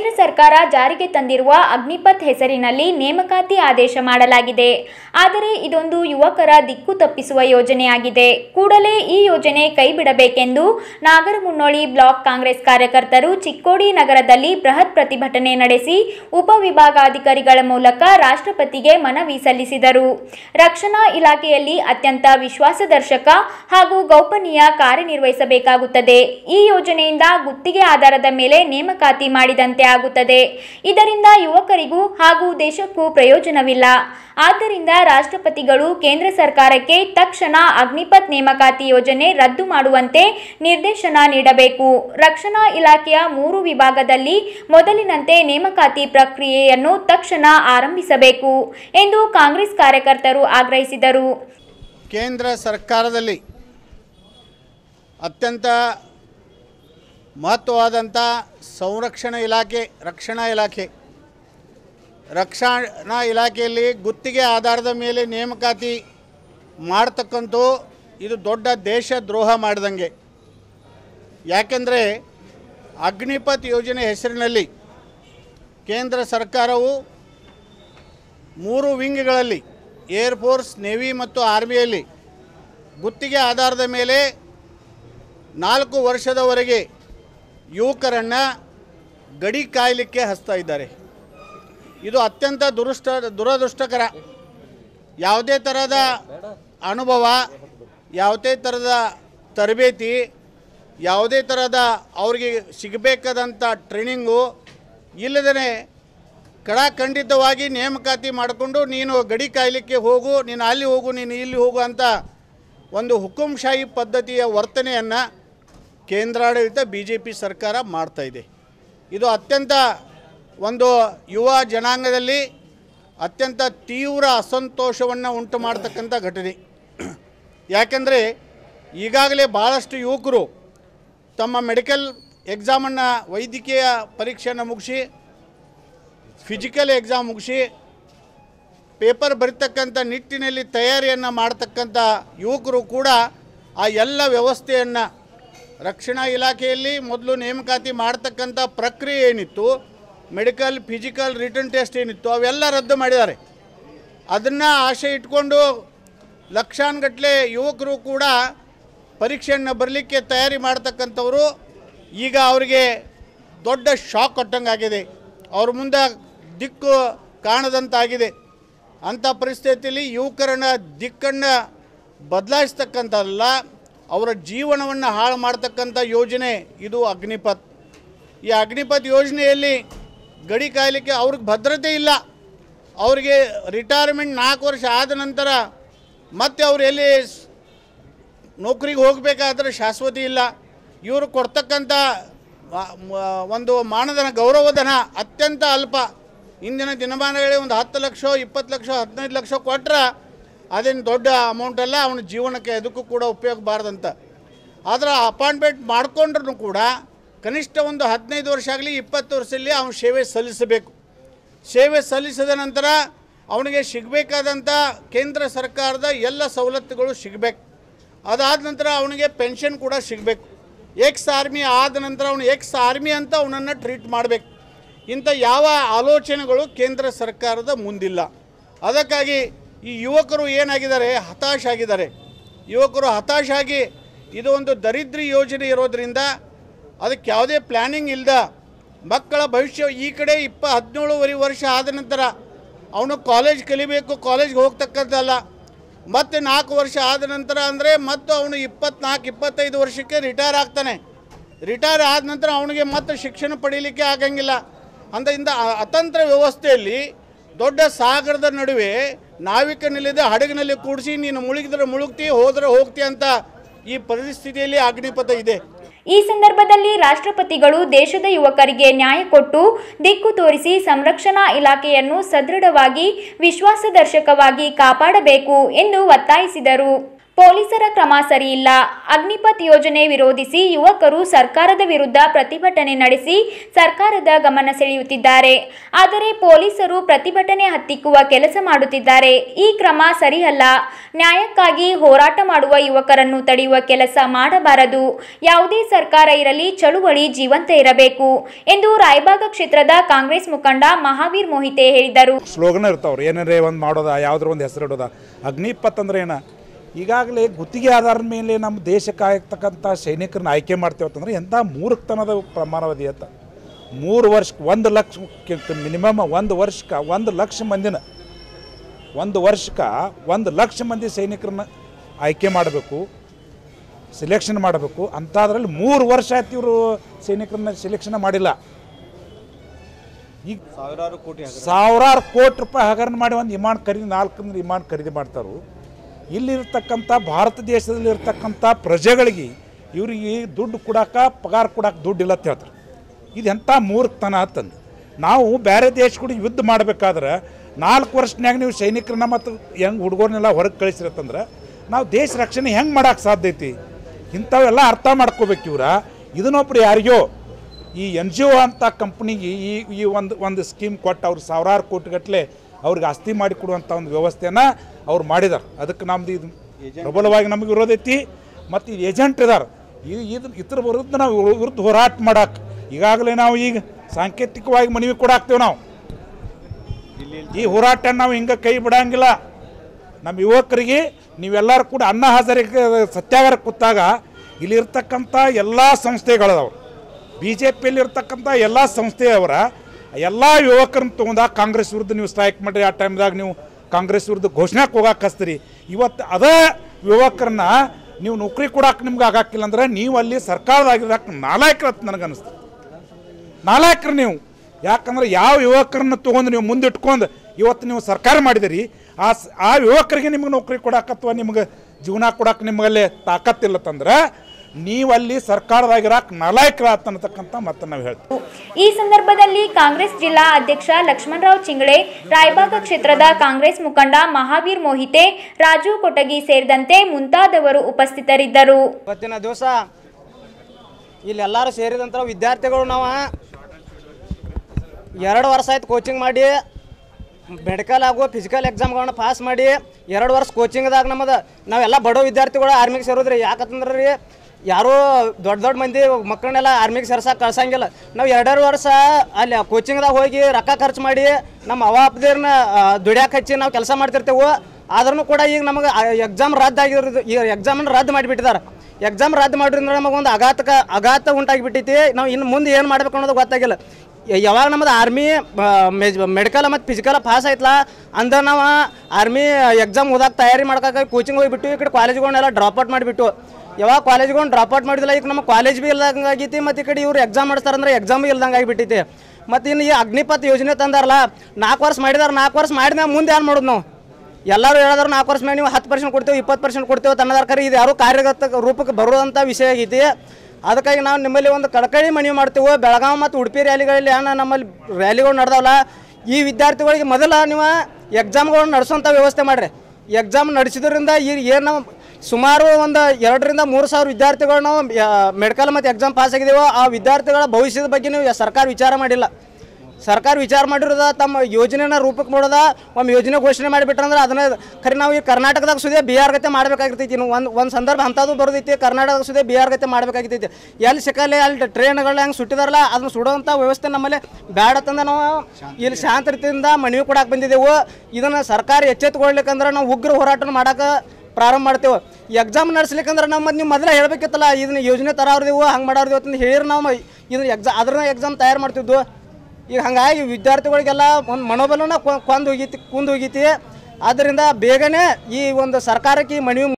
ಕೇಂದ್ರ ಸರ್ಕಾರ ಜಾರಿಗೆ ತಂದಿರುವ ಅಗ್ನಿಪಥ್ ಹೆಸರಿನಲ್ಲಿ ನೇಮಕಾತಿ ಆದೇಶ ಮಾಡಲಾಗಿದೆ ಆದರೆ ಇದೊಂದು ಯುವಕರ ದಿಕ್ಕು ತಪ್ಪಿಸುವ ಯೋಜನೆಯಾಗಿದೆ ಕೂಡಲೇ ಈ ಯೋಜನೆ ಕೈಬಿಡಬೇಕೆಂದು ನಾಗರಮುನ್ನೋಳಿ ಬ್ಲಾಕ್ ಕಾಂಗ್ರೆಸ್ ಕಾರ್ಯಕರ್ತರು ಚಿಕ್ಕೋಡಿ ನಗರದಲ್ಲಿ ಬೃಹತ್ ಪ್ರತಿಭಟನೆ ನಡೆಸಿ ಉಪವಿಭಾಗಾಧಿಕಾರಿಗಳ ಮೂಲಕ ರಾಷ್ಟ್ರಪತಿಗೆ ಮನವಿ ಸಲ್ಲಿಸಿದರು ರಕ್ಷಣಾ ಇಲಾಖೆಯಲ್ಲಿ ಅತ್ಯಂತ ವಿಶ್ವಾಸದರ್ಶಕ ಹಾಗೂ ಗೌಪನೀಯ ಕಾರ್ಯನಿರ್ವಹಿಸಬೇಕಾಗುತ್ತದೆ ಈ ಯೋಜನೆಯಿಂದ ಗುತ್ತಿಗೆ ಆಧಾರದ ಮೇಲೆ ನೇಮಕಾತಿ ಮಾಡಿದಂತೆ ಆಗುತ್ತದೆ ಇದರಿಂದ ಯುವಕರಿಗೂ ಹಾಗೂ ದೇಶಕ್ಕೂ ಪ್ರಯೋಜನವಿಲ್ಲ ಆದ್ದರಿಂದ ರಾಷ್ಟ್ರಪತಿಗಳು ಕೇಂದ್ರ ಸರ್ಕಾರಕ್ಕೆ ತಕ್ಷಣ ಅಗ್ನಿಪಥ್ ನೇಮಕಾತಿ ಯೋಜನೆ ರದ್ದು ಮಾಡುವಂತೆ ನಿರ್ದೇಶನ ನೀಡಬೇಕು ರಕ್ಷಣಾ ಇಲಾಖೆಯ ಮೂರು ವಿಭಾಗದಲ್ಲಿ ಮೊದಲಿನಂತೆ ನೇಮಕಾತಿ ಪ್ರಕ್ರಿಯೆಯನ್ನು ತಕ್ಷಣ ಆರಂಭಿಸಬೇಕು ಎಂದು ಕಾಂಗ್ರೆಸ್ ಕಾರ್ಯಕರ್ತರು ಆಗ್ರಹಿಸಿದರು ಕೇಂದ್ರ ಸರ್ಕಾರದಲ್ಲಿ ಅತ್ಯಂತ ಮಹತ್ವವಾದಂಥ ಸಂರಕ್ಷಣಾ ಇಲಾಖೆ ರಕ್ಷಣಾ ಇಲಾಖೆ ರಕ್ಷಣಾ ಇಲಾಖೆಯಲ್ಲಿ ಗುತ್ತಿಗೆ ಆಧಾರದ ಮೇಲೆ ನೇಮಕಾತಿ ಮಾಡ್ತಕ್ಕಂಥ ಇದು ದೊಡ್ಡ ದೇಶ ದ್ರೋಹ ಮಾಡಿದಂಗೆ ಯಾಕೆಂದರೆ ಅಗ್ನಿಪಥ್ ಯೋಜನೆ ಹೆಸರಿನಲ್ಲಿ ಕೇಂದ್ರ ಸರ್ಕಾರವು ಮೂರು ವಿಂಗ್ಗಳಲ್ಲಿ ಏರ್ಫೋರ್ಸ್ ನೇವಿ ಮತ್ತು ಆರ್ಮಿಯಲ್ಲಿ ಗುತ್ತಿಗೆ ಆಧಾರದ ಮೇಲೆ ನಾಲ್ಕು ವರ್ಷದವರೆಗೆ ಯುವಕರನ್ನು ಗಡಿ ಕಾಯಲಿಕ್ಕೆ ಹಚ್ತಾ ಇದ್ದಾರೆ ಇದು ಅತ್ಯಂತ ದುರುಷ್ಟ ದುರದೃಷ್ಟಕರ ಯಾವುದೇ ಥರದ ಅನುಭವ ಯಾವುದೇ ಥರದ ತರಬೇತಿ ಯಾವುದೇ ಥರದ ಅವ್ರಿಗೆ ಸಿಗಬೇಕಾದಂಥ ಟ್ರೈನಿಂಗು ಇಲ್ಲದೇ ಕಡಾಖಂಡಿತವಾಗಿ ನೇಮಕಾತಿ ಮಾಡಿಕೊಂಡು ನೀನು ಗಡಿ ಕಾಯಲಿಕ್ಕೆ ಹೋಗು ನೀನು ಅಲ್ಲಿ ಹೋಗು ನೀನು ಇಲ್ಲಿ ಹೋಗು ಅಂತ ಒಂದು ಹುಕುಂಶಾಹಿ ಪದ್ಧತಿಯ ವರ್ತನೆಯನ್ನು ಕೇಂದ್ರಾಡಳಿತ ಬಿ ಜೆ ಪಿ ಸರ್ಕಾರ ಮಾಡ್ತಾ ಇದೆ ಇದು ಅತ್ಯಂತ ಒಂದು ಯುವ ಜನಾಂಗದಲ್ಲಿ ಅತ್ಯಂತ ತೀವ್ರ ಅಸಂತೋಷವನ್ನು ಉಂಟು ಮಾಡ್ತಕ್ಕಂಥ ಘಟನೆ ಯಾಕೆಂದರೆ ಈಗಾಗಲೇ ಭಾಳಷ್ಟು ಯುವಕರು ತಮ್ಮ ಮೆಡಿಕಲ್ ಎಕ್ಸಾಮನ್ನು ವೈದ್ಯಕೀಯ ಪರೀಕ್ಷೆಯನ್ನು ಮುಗಿಸಿ ಫಿಸಿಕಲ್ ಎಕ್ಸಾಮ್ ಮುಗಿಸಿ ಪೇಪರ್ ಬರಿತಕ್ಕಂಥ ನಿಟ್ಟಿನಲ್ಲಿ ತಯಾರಿಯನ್ನು ಮಾಡ್ತಕ್ಕಂಥ ಯುವಕರು ಕೂಡ ಆ ಎಲ್ಲ ವ್ಯವಸ್ಥೆಯನ್ನು ರಕ್ಷಣಾ ಇಲಾಖೆಯಲ್ಲಿ ಮೊದಲು ನೇಮಕಾತಿ ಮಾಡ್ತಕ್ಕಂಥ ಪ್ರಕ್ರಿಯೆ ಏನಿತ್ತು ಮೆಡಿಕಲ್ ಫಿಸಿಕಲ್ ರಿಟರ್ನ್ ಟೆಸ್ಟ್ ಏನಿತ್ತು ಅವೆಲ್ಲ ರದ್ದು ಮಾಡಿದ್ದಾರೆ ಅದನ್ನು ಆಶೆ ಇಟ್ಕೊಂಡು ಲಕ್ಷಾನುಗಟ್ಟಲೆ ಯುವಕರು ಕೂಡ ಪರೀಕ್ಷೆಯನ್ನು ಬರಲಿಕ್ಕೆ ತಯಾರಿ ಮಾಡ್ತಕ್ಕಂಥವರು ಈಗ ಅವರಿಗೆ ದೊಡ್ಡ ಶಾಕ್ ಕೊಟ್ಟಂಗಾಗಿದೆ ಅವ್ರ ಮುಂದೆ ದಿಕ್ಕು ಕಾಣದಂತಾಗಿದೆ ಅಂಥ ಪರಿಸ್ಥಿತಿಯಲ್ಲಿ ಯುವಕರನ್ನ ದಿಕ್ಕನ್ನು ಬದಲಾಯಿಸ್ತಕ್ಕಂಥಲ್ಲ ಅವರ ಜೀವನವನ್ನು ಹಾಳು ಮಾಡ್ತಕ್ಕಂಥ ಯೋಜನೆ ಇದು ಅಗ್ನಿಪಥ್ ಈ ಅಗ್ನಿಪಥ್ ಯೋಜನೆಯಲ್ಲಿ ಗಡಿ ಕಾಯಲಿಕ್ಕೆ ಅವ್ರಿಗೆ ಭದ್ರತೆ ಇಲ್ಲ ಅವರಿಗೆ ರಿಟೈರ್ಮೆಂಟ್ ನಾಲ್ಕು ವರ್ಷ ಆದ ನಂತರ ಮತ್ತೆ ಅವ್ರು ಎಲ್ಲಿ ಸ್- ನೌಕರಿಗೆ ಹೋಗಬೇಕಾದ್ರೆ ಶಾಶ್ವತಿ ಇಲ್ಲ ಇವರು ಕೊಡ್ತಕ್ಕಂಥ ಮ- ಮ- ಒಂದು ಮಾನಧನ ಗೌರವಧನ ಅತ್ಯಂತ ಅಲ್ಪ ಇಂದಿನ ದಿನಮಾನಗಳೇ ಒಂದು ಹತ್ತು ಲಕ್ಷ ಇಪ್ಪತ್ತು ಲಕ್ಷ ಹದಿನೈದು ಲಕ್ಷ ಕೊಟ್ರೆ ಅದೇನು ದೊಡ್ಡ ಅಮೌಂಟ್ ಅಲ್ಲ ಅವನ ಜೀವನಕ್ಕೆ ಅದಕ್ಕೂ ಕೂಡ ಉಪಯೋಗ ಬಾರ್ದಂತ ಆದರೆ ಅಪಾಯಿಂಟ್ಮೆಂಟ್ ಮಾಡಿಕೊಂಡ್ರೂ ಕೂಡ ಕನಿಷ್ಠ ಒಂದು ಹದಿನೈದು ವರ್ಷ ಆಗಲಿ ಇಪ್ಪತ್ತು ವರ್ಷದಲ್ಲಿ ಅವನು ಸೇವೆ ಸಲ್ಲಿಸಬೇಕು ಸೇವೆ ಸಲ್ಲಿಸಿದ ನಂತರ ಅವನಿಗೆ ಸಿಗಬೇಕಾದಂಥ ಕೇಂದ್ರ ಸರ್ಕಾರದ ಎಲ್ಲ ಸವಲತ್ತುಗಳು ಸಿಗಬೇಕು ಅದಾದ ನಂತರ ಅವನಿಗೆ ಪೆನ್ಷನ್ ಕೂಡ ಸಿಗಬೇಕು ಎಕ್ಸ್ ಆರ್ಮಿ ಆದ ನಂತರ ಅವನು ಎಕ್ಸ್ ಆರ್ಮಿ ಅಂತ ಅವನನ್ನು ಟ್ರೀಟ್ ಮಾಡಬೇಕು ಇಂಥ ಯಾವ ಆಲೋಚನೆಗಳು ಕೇಂದ್ರ ಸರ್ಕಾರದ ಮುಂದಿಲ್ಲ ಅದಕ್ಕಾಗಿ ಈ ಯುವಕರು ಏನಾಗಿದ್ದಾರೆ ಹತಾಶ ಆಗಿದ್ದಾರೆ ಯುವಕರು ಹತಾಶ ಆಗಿ ಇದು ಒಂದು ದರಿದ್ರಿ ಯೋಜನೆ ಇರೋದ್ರಿಂದ ಅದಕ್ಕೆ ಯಾವುದೇ ಪ್ಲ್ಯಾನಿಂಗ್ ಇಲ್ದ ಮಕ್ಕಳ ಭವಿಷ್ಯ ಈ ಕಡೆ ಇಪ್ಪ ಹದಿನೇಳುವರೆ ವರ್ಷ ಆದ ನಂತರ ಅವನು ಕಾಲೇಜ್ ಕಲಿಬೇಕು ಕಾಲೇಜ್ಗೆ ಹೋಗ್ತಕ್ಕಂಥಲ್ಲ ಮತ್ತೆ ನಾಲ್ಕು ವರ್ಷ ಆದ ನಂತರ ಅಂದರೆ ಮತ್ತು ಅವನು ಇಪ್ಪತ್ನಾಲ್ಕು ಇಪ್ಪತ್ತೈದು ವರ್ಷಕ್ಕೆ ರಿಟೈರ್ ಆಗ್ತಾನೆ ರಿಟೈರ್ ಆದ ನಂತರ ಅವನಿಗೆ ಮತ್ತೆ ಶಿಕ್ಷಣ ಪಡೀಲಿಕ್ಕೆ ಆಗಂಗಿಲ್ಲ ಅಂದಿಂದ ಅ- ಅತಂತ್ರ ವ್ಯವಸ್ಥೆಯಲ್ಲಿ ದೊಡ್ಡ ಸಾಗರದ ನಡುವೆ ನಾವಿಕನಿಲ್ಲದೆ ಹಡಗಿನಲ್ಲಿ ಕೂಡಿಸಿ ನೀನು ಮುಳುಗಿದ್ರೆ ಮುಳುಗ್ತಿ ಹೋದ್ರೆ ಹೋಗ್ತಿ ಅಂತ ಈ ಪರಿಸ್ಥಿತಿಯಲ್ಲಿ ಅಗ್ನಿಪಥ ಇದೆ ಈ ಸಂದರ್ಭದಲ್ಲಿ ರಾಷ್ಟ್ರಪತಿಗಳು ದೇಶದ ಯುವಕರಿಗೆ ನ್ಯಾಯ ಕೊಟ್ಟು ದಿಕ್ಕು ತೋರಿಸಿ ಸಂರಕ್ಷಣಾ ಇಲಾಖೆಯನ್ನು ಸದೃಢವಾಗಿ ವಿಶ್ವಾಸದರ್ಶಕವಾಗಿ ಕಾಪಾಡಬೇಕು ಎಂದು ಒತ್ತಾಯಿಸಿದರು ಪೊಲೀಸರ ಕ್ರಮ ಸರಿಯಿಲ್ಲ ಅಗ್ನಿಪಥ್ ಯೋಜನೆ ವಿರೋಧಿಸಿ ಯುವಕರು ಸರ್ಕಾರದ ವಿರುದ್ಧ ಪ್ರತಿಭಟನೆ ನಡೆಸಿ ಸರ್ಕಾರದ ಗಮನ ಸೆಳೆಯುತ್ತಿದ್ದಾರೆ ಆದರೆ ಪೊಲೀಸರು ಪ್ರತಿಭಟನೆ ಹತ್ತಿಕ್ಕುವ ಕೆಲಸ ಮಾಡುತ್ತಿದ್ದಾರೆ ಈ ಕ್ರಮ ಸರಿಯಲ್ಲ ನ್ಯಾಯಕ್ಕಾಗಿ ಹೋರಾಟ ಮಾಡುವ ಯುವಕರನ್ನು ತಡೆಯುವ ಕೆಲಸ ಮಾಡಬಾರದು ಯಾವುದೇ ಸರ್ಕಾರ ಇರಲಿ ಚಳುವಳಿ ಜೀವಂತ ಇರಬೇಕು ಎಂದು ರಾಯಬಾಗ ಕ್ಷೇತ್ರದ ಕಾಂಗ್ರೆಸ್ ಮುಖಂಡ ಮಹಾವೀರ್ ಮೋಹಿತೆ ಹೇಳಿದರು ಸ್ಲೋಗನ್ ಇರ್ತಾವ್ರಿ ಏನಾರೇ ಒಂದು ಮಾಡೋದ ಯಾವ್ದಾರ ಒಂದು ಹೆಸರು ಇಡೋದ ಅಗ್ನಿಪಥ್ ಅಂದ್ರೆ ಏನ ಈಗಾಗಲೇ ಗುತ್ತಿಗೆ ಆಧಾರದ ಮೇಲೆ ನಮ್ಮ ದೇಶಕ್ಕೆ ಆಗ್ತಕ್ಕಂಥ ಸೈನಿಕರನ್ನ ಆಯ್ಕೆ ಮಾಡ್ತೇವೆ ಅಂತಂದ್ರೆ ಎಂಥ ಮೂರ್ಖತನದ ಪ್ರಮಾಣವಧಿ ಅಂತ ಮೂರು ವರ್ಷ ಒಂದು ಲಕ್ಷ ಮಿನಿಮಮ್ ಒಂದು ವರ್ಷಕ್ಕೆ ಒಂದು ಲಕ್ಷ ಮಂದಿನ ಒಂದು ವರ್ಷಕ್ಕೆ ಒಂದು ಲಕ್ಷ ಮಂದಿ ಸೈನಿಕರನ್ನ ಆಯ್ಕೆ ಮಾಡಬೇಕು ಸೆಲೆಕ್ಷನ್ ಮಾಡಬೇಕು ಅಂಥದ್ರಲ್ಲಿ ಮೂರು ವರ್ಷ ಆಯ್ತು ಇವರು ಸೈನಿಕರನ್ನ ಸೆಲೆಕ್ಷನ್ ಮಾಡಿಲ್ಲ ಈಗ ಸಾವಿರಾರು ಕೋಟಿ ಸಾವಿರಾರು ಕೋಟಿ ರೂಪಾಯಿ ಹಗರಣ ಮಾಡಿ ಒಂದು ವಿಮಾನ ಖರೀದಿ ನಾಲ್ಕು ವಿಮಾನ ಖರೀದಿ ಮಾಡ್ತಾರೆ ಇಲ್ಲಿರ್ತಕ್ಕಂಥ ಭಾರತ ದೇಶದಲ್ಲಿರ್ತಕ್ಕಂಥ ಪ್ರಜೆಗಳಿಗೆ ಇವರಿಗೆ ದುಡ್ಡು ಕೊಡಾಕ ಪಗಾರ ಕೊಡಾಕ ದುಡ್ಡು ಇಲ್ಲ ಅಂತ ಹೇಳ್ತಾರೆ ಇದು ಎಂಥ ಮೂರ್ಖತನ ಅಂತಂದು ನಾವು ಬೇರೆ ದೇಶಗಳು ಯುದ್ಧ ಮಾಡಬೇಕಾದ್ರೆ ನಾಲ್ಕು ವರ್ಷನ್ಯಾಗ ನೀವು ಸೈನಿಕರನ್ನ ಮತ್ತು ಹೆಂಗೆ ಹುಡುಗರನ್ನೆಲ್ಲ ಹೊರಗೆ ಕಳಿಸಿರತ್ತಂದ್ರೆ ನಾವು ದೇಶ ರಕ್ಷಣೆ ಹೆಂಗೆ ಮಾಡೋಕೆ ಸಾಧ್ಯ ಐತಿ ಇಂಥವೆಲ್ಲ ಅರ್ಥ ಮಾಡ್ಕೋಬೇಕು ಇವ್ರ ಇದನ್ನೊಬ್ರು ಯಾರಿಗೋ ಈ ಎನ್ ಜಿ ಒ ಅಂತ ಕಂಪ್ನಿಗೆ ಈ ಈ ಒಂದು ಒಂದು ಸ್ಕೀಮ್ ಕೊಟ್ಟು ಅವ್ರು ಸಾವಿರಾರು ಕೋಟಿಗಟ್ಟಲೆ ಅವ್ರಿಗೆ ಆಸ್ತಿ ಮಾಡಿ ಕೊಡುವಂಥ ಒಂದು ವ್ಯವಸ್ಥೆನ ಅವ್ರು ಮಾಡಿದಾರೆ ಅದಕ್ಕೆ ನಮ್ದು ಇದು ಪ್ರಬಲವಾಗಿ ನಮಗೆ ವಿರೋಧ ಐತಿ ಮತ್ತು ಈ ಏಜೆಂಟ್ ಇದಾರೆ ಈ ಇದು ಇತರ ವಿರುದ್ಧ ನಾವು ವಿರುದ್ಧ ಹೋರಾಟ ಮಾಡಕ್ಕೆ ಈಗಾಗಲೇ ನಾವು ಈಗ ಸಾಂಕೇತಿಕವಾಗಿ ಮನವಿ ಕೊಡಾಕ್ತೇವೆ ನಾವು ಈ ಹೋರಾಟ ನಾವು ಹಿಂಗೆ ಕೈ ಬಿಡಂಗಿಲ್ಲ ನಮ್ಮ ಯುವಕರಿಗೆ ನೀವೆಲ್ಲರೂ ಕೂಡ ಅನ್ನ ಹಾಜರಿಗೆ ಸತ್ಯಾಗ್ರಹ ಕೂತಾಗ ಇಲ್ಲಿರ್ತಕ್ಕಂಥ ಎಲ್ಲ ಸಂಸ್ಥೆಗಳದವ್ರು ಬಿ ಜೆ ಪಿಯಲ್ಲಿ ಇರ್ತಕ್ಕಂಥ ಎಲ್ಲ ಸಂಸ್ಥೆಯವರ ಎಲ್ಲ ಯುವಕರನ್ನ ತೊಗೊಂಡಾಗ ಕಾಂಗ್ರೆಸ್ ವಿರುದ್ಧ ನೀವು ಸ್ಟ್ರೈಕ್ ಮಾಡಿರಿ ಆ ಟೈಮ್ದಾಗ ನೀವು ಕಾಂಗ್ರೆಸ್ ವಿರುದ್ಧ ಘೋಷಣೆಗೆ ಹೋಗಕ್ಕೆ ಹಚ್ತೀರಿ ಇವತ್ತು ಅದೇ ಯುವಕರನ್ನ ನೀವು ನೌಕರಿ ಕೊಡಕ್ಕೆ ನಿಮ್ಗೆ ಆಗಾಕಿಲ್ಲ ಅಂದ್ರೆ ನೀವು ಅಲ್ಲಿ ಸರ್ಕಾರದಾಗಿದ್ದಕ್ಕೆ ನಾಲಾಯಕರ ಅಂತ ನನಗನ್ನಿಸ್ತು ನಾಲ್ಕರು ನೀವು ಯಾಕಂದ್ರೆ ಯಾವ ಯುವಕರನ್ನ ತೊಗೊಂಡು ನೀವು ಮುಂದಿಟ್ಕೊಂಡು ಇವತ್ತು ನೀವು ಸರ್ಕಾರ ಮಾಡಿದಿರಿ ಆ ಸ್- ಆ ಯುವಕರಿಗೆ ನಿಮ್ಗೆ ನೌಕರಿ ಕೊಡಕ್ಕೆ ಅಥವಾ ನಿಮ್ಗೆ ಜೀವನ ಕೊಡಕ್ಕೆ ನಿಮಗಲ್ಲಿ ತಾಕತ್ತಿಲ್ಲತ್ತಂದ್ರೆ ನೀವಲ್ಲಿ ಸರ್ಕಾರದಾಗಿರಾಕ ನಾಲಾಯಕರ ಅಂತಕ್ಕಂಥ ಮತ್ತೆ ನಾವು ಹೇಳ್ತೀವಿ ಈ ಸಂದರ್ಭದಲ್ಲಿ ಕಾಂಗ್ರೆಸ್ ಜಿಲ್ಲಾ ಅಧ್ಯಕ್ಷ ಲಕ್ಷ್ಮಣರಾವ್ ಚಿಂಗಳೆ ರಾಯಬಾಗ ಕ್ಷೇತ್ರದ ಕಾಂಗ್ರೆಸ್ ಮುಖಂಡ ಮಹಾವೀರ್ ಮೋಹಿತೆ ರಾಜು ಕೊಟಗಿ ಸೇರಿದಂತೆ ಮುಂತಾದವರು ಉಪಸ್ಥಿತರಿದ್ದರು ಇವತ್ತಿನ ದಿವಸ ಇಲ್ಲಿ ಎಲ್ಲರೂ ಸೇರಿದಂಥ ವಿದ್ಯಾರ್ಥಿಗಳು ನಾವು ಎರಡು ವರ್ಷ ಆಯ್ತು ಕೋಚಿಂಗ್ ಮಾಡಿ ಮೆಡಿಕಲ್ ಹಾಗೂ ಫಿಸಿಕಲ್ ಎಕ್ಸಾಮ್ಗಳನ್ನ ಪಾಸ್ ಮಾಡಿ ಎರಡು ವರ್ಷ ಕೋಚಿಂಗ್ದಾಗ ನಮ್ಮದು ನಾವೆಲ್ಲ ಬಡವ ವಿದ್ಯಾರ್ಥಿಗಳು ಆರ್ಮಿಗೆ ಸೇರೋದ್ರಿ ಯಾಕಂತಂದ್ರೆ ರೀ ಯಾರೂ ದೊಡ್ಡ ದೊಡ್ಡ ಮಂದಿ ಮಕ್ಕಳನ್ನೆಲ್ಲ ಆರ್ಮಿಗೆ ಸೇರ್ಸಕ್ಕೆ ಕಳ್ಸಂಗಿಲ್ಲ ನಾವು ಎರಡೆರಡು ವರ್ಷ ಅಲ್ಲಿ ಕೋಚಿಂಗ್ದಾಗ ಹೋಗಿ ರೊಕ್ಕ ಖರ್ಚು ಮಾಡಿ ನಮ್ಮ ಅವ್ವ ಅಪ್ಪದೇರ್ನ ದುಡ್ಯಾಕೆ ಹಚ್ಚಿ ನಾವು ಕೆಲಸ ಮಾಡ್ತಿರ್ತೇವೆ ಆದ್ರೂ ಕೂಡ ಈಗ ನಮಗೆ ಎಕ್ಸಾಮ್ ರದ್ದು ಆಗಿರೋದು ಈ ಎಕ್ಸಾಮನ್ನು ರದ್ದು ಮಾಡಿಬಿಟ್ಟಿದ್ದಾರೆ ಎಕ್ಸಾಮ್ ರದ್ದು ಮಾಡಿದ್ರೆ ನಮಗೆ ಒಂದು ಆಘಾತಕ ಆಘಾತ ಉಂಟಾಗಿಬಿಟ್ಟೈತಿ ನಾವು ಇನ್ನು ಮುಂದೆ ಏನು ಮಾಡ್ಬೇಕು ಅನ್ನೋದು ಗೊತ್ತಾಗಿಲ್ಲ ಯ- ಯಾವಾಗ ನಮ್ಮದು ಆರ್ಮಿ ಮೆಡಿಕಲ್ ಮತ್ತು ಫಿಸಿಕಲ್ ಪಾಸ್ ಆಯ್ತಲ್ಲ ಅಂದ್ರೆ ನಾವು ಆರ್ಮಿ ಎಕ್ಸಾಮ್ ಓದಾಕ ತಯಾರಿ ಮಾಡ್ಕೊಕ ಕೋಚಿಂಗ್ ಹೋಗಿಬಿಟ್ಟು ಈ ಕಡೆ ಕಾಲೇಜ್ಗಳನ್ನೆಲ್ಲ ಡ್ರಾಪ್ ಔಟ್ ಮಾಡಿಬಿಟ್ಟು ಯಾವಾಗ ಕಾಲೇಜ್ಕೊಂಡು ಡ್ರಾಪ್ ಔಟ್ ಮಾಡಿದಿಲ್ಲ ಈಗ ನಮ್ಮ ಕಾಲೇಜ್ ಭೀ ಇಲ್ದಂಗೆ ಆಗೈತಿ ಮತ್ತು ಈ ಕಡೆ ಇವ್ರು ಎಕ್ಸಾಮ್ ಮಾಡಿಸ್ತಾರಂದ್ರೆ ಎಕ್ಸಾಮ್ ಭೀ ಇಲ್ದಂಗೆ ಆಗಿಬಿಟ್ಟೈತಿ ಮತ್ತು ಇನ್ನು ಈ ಅಗ್ನಿಪಥ್ ಯೋಜನೆ ತಂದಾರಲ್ಲ ನಾಲ್ಕು ವರ್ಷ ಮಾಡಿದಾರೆ ನಾಲ್ಕು ವರ್ಷ ಮಾಡಿದ್ಮೇಲೆ ಮುಂದೆ ಏನು ಮಾಡೋದು ನಾವು ಎಲ್ಲರೂ ಹೇಳಿದ್ರು ನಾಲ್ಕು ವರ್ಷ ಮೇಲೆ ನೀವು ಹತ್ತು ಪರ್ಸೆಂಟ್ ಕೊಡ್ತೇವೆ ಇಪ್ಪತ್ತು ಪರ್ಸೆಂಟ್ ಕೊಡ್ತೇವೆ ತನ್ನದಾರ ಕರೆ ಇದು ಯಾರು ಕಾರ್ಯಗತ ರೂಪಕ್ಕೆ ಬರುವಂಥ ವಿಷಯ ಆಗೈತಿ ಅದಕ್ಕಾಗಿ ನಾವು ನಿಮ್ಮಲ್ಲಿ ಒಂದು ಕಳಕಳಿ ಮನವಿ ಮಾಡ್ತೇವೆ ಬೆಳಗಾವಿ ಮತ್ತು ಉಡುಪಿ ರ್ಯಾಲಿಗಳಲ್ಲಿ ಏನು ನಮ್ಮಲ್ಲಿ ರ್ಯಾಲಿಗಳು ನಡೆದವಲ್ಲ ಈ ವಿದ್ಯಾರ್ಥಿಗಳಿಗೆ ಮೊದಲ ನೀವು ಎಕ್ಸಾಮ್ಗಳನ್ನ ನಡೆಸೋಂಥ ವ್ಯವಸ್ಥೆ ಮಾಡಿರಿ ಎಕ್ಸಾಮ್ ನಡೆಸಿದ್ರಿಂದ ಈ ಏನು ನಾವು ಸುಮಾರು ಒಂದು ಎರಡರಿಂದ ಮೂರು ಸಾವಿರ ವಿದ್ಯಾರ್ಥಿಗಳು ನಾವು ಮೆಡಿಕಲ್ ಮತ್ತು ಎಕ್ಸಾಮ್ ಪಾಸ್ ಆಗಿದ್ದೇವೋ ಆ ವಿದ್ಯಾರ್ಥಿಗಳ ಭವಿಷ್ಯದ ಬಗ್ಗೆ ನೀವು ಸರ್ಕಾರ ವಿಚಾರ ಮಾಡಿಲ್ಲ ಸರ್ಕಾರ ವಿಚಾರ ಮಾಡಿರೋದ ತಮ್ಮ ಯೋಜನೆನ ರೂಪಕ್ಕೆ ಮಾಡೋದ ಒಂದು ಯೋಜನೆ ಘೋಷಣೆ ಮಾಡಿಬಿಟ್ರಂದ್ರೆ ಅದನ್ನ ಖರೆ ನಾವು ಈ ಕರ್ನಾಟಕದಾಗ ಸುದೇ ಬಿಹಾರ್ ಗತೆ ಮಾಡ್ಬೇಕಾಗಿರ್ತೈತಿ ಇನ್ನು ಒಂದು ಒಂದು ಸಂದರ್ಭ ಅಂಥದ್ದು ಬರೋದೈತಿ ಕರ್ನಾಟಕದಾಗ ಸುದೇ ಬಿಹಾರ್ ಗತೆ ಮಾಡ್ಬೇಕಾಗಿರ್ತೈತಿ ಎಲ್ಲಿ ಸಿಕ್ಕಲ್ಲಿ ಅಲ್ಲಿ ಟ್ರೈನ್ಗಳು ಹೆಂಗೆ ಸುಟ್ಟಿದಾರಲ್ಲ ಅದನ್ನ ಸುಡುವಂಥ ವ್ಯವಸ್ಥೆ ನಮ್ಮಲ್ಲಿ ಬೇಡ ತಂದ ನಾವು ಇಲ್ಲಿ ಶಾಂತ ರೀತಿಯಿಂದ ಮನವಿ ಕೊಡಕ್ಕೆ ಬಂದಿದ್ದೆವು ಇದನ್ನು ಸರ್ಕಾರ ಎಚ್ಚೆತ್ತುಕೊಳ್ಲಿಕ್ಕಂದ್ರೆ ನಾವು ಉಗ್ರ ಹೋರಾಟ ಮಾಡಕ್ಕೆ ಪ್ರಾರಂಭ ಮಾಡ್ತೇವೆ ಎಕ್ಸಾಮ್ ನಡೆಸ್ಲಿಕ್ಕಂದ್ರೆ ನಮ್ಮ ನೀವು ಮೊದಲೇ ಹೇಳ್ಬೇಕಿತ್ತಲ್ಲ ಇದನ್ನ ಯೋಜನೆ ತರಾವ್ರದೇವು ಹಂಗೆ ಮಾಡೋರ್ದೇವು ಅಂತ ಹೇಳಿರಿ ನಾವು ಇದನ್ನ ಎಕ್ಸಾಮ್ ಅದ್ರ ಎಕ್ಸಾಮ್ ತಯಾರು ಮಾಡ್ತಿದ್ವು ಈಗ ಹಂಗಾಗಿ ವಿದ್ಯಾರ್ಥಿಗಳಿಗೆಲ್ಲ ಒಂದು ಮನೋಬಲನ ಕೊಂದು ಹೋಗೈತಿ ಕುಂದು ಹೋಗೈತಿ ಆದ್ದರಿಂದ ಬೇಗನೆ ಈ ಒಂದು ಸರ್ಕಾರಕ್ಕೆ ಈ ಮನವಿ